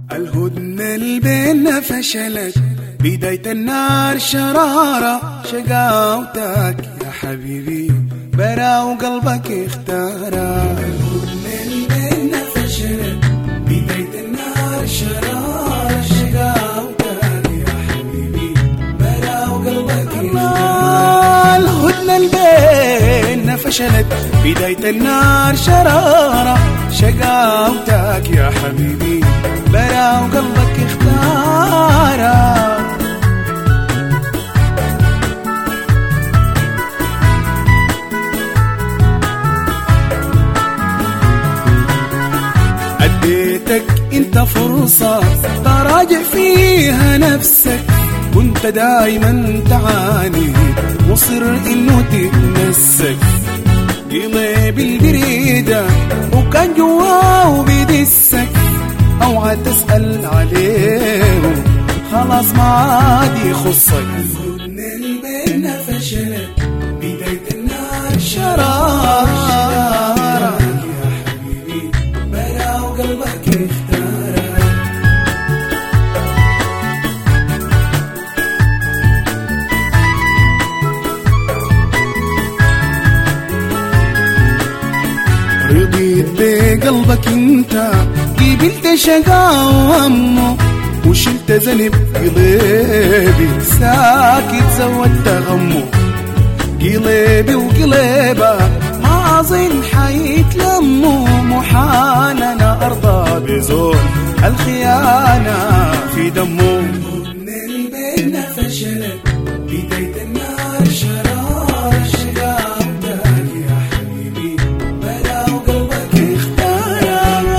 الهدنة اللي بينا فشلت بداية النار شرارة شقاوتك يا حبيبي برا وقلبك اختارا الهدنة اللي بينا فشلت بداية النار شرارة شقاوتك يا حبيبي برا وقلبك اختارا الهدنة اللي بينا فشلت بداية النار شرارة شقاوتك يا حبيبي برا وقلبك اختارا اديتك انت فرصة تراجع فيها نفسك وانت دايما تعاني مصر انه تتمسك قلب البريدة وكان جواه بيدسك اوعى تسأل عليه خلاص ما عاد يخصك الهدنة اللي بينا فشلت بداية النار شرارة يا حبيبي برا وقلبك اختارك رضيت بقلبك انت قبلت شقاء وهمه وشلت ذنب قلبي ساكت زودت غمه قلبي وقلبك ما اظن حيتلموا محال انا ارضى بزول الخيانه في دمه اللي بينا فشلت بدايه النار شرار شقاوتك يا حبيبي بلا وقلبك اختارك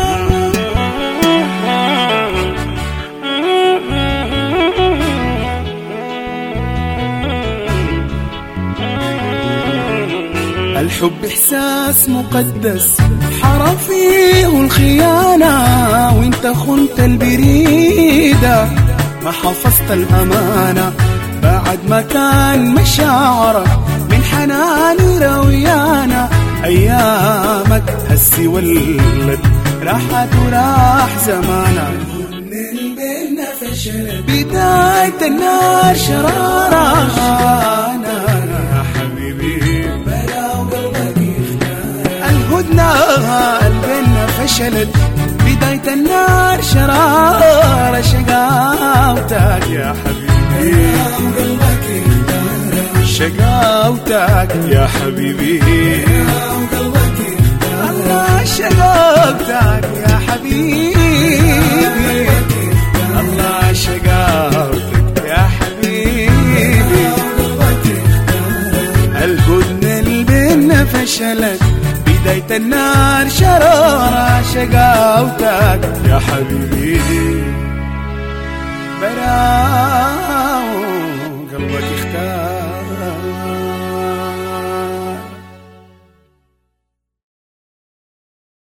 الحب إحساس مقدس حرام فيه الخيانة وانت خنت البريدة ما حفظت الأمانة بعد ما كان مشاعرك من حناني رويانا أيامك هسي ولد راحت وراح زمانك من بيننا فشلت بداية النار شرارة أنا يا حبيبي بلا وقلبك الهدنة قلبنا فشلت بداية النار شرارة شقاوتك يا حبيبي شقاوتك يا حبيبي الله شقاوتك يا حبيبي الله شقاوتك يا حبيبي الهدنة اللي بينا فشلت بداية النار شرارة شقاوتك يا حبيبي برا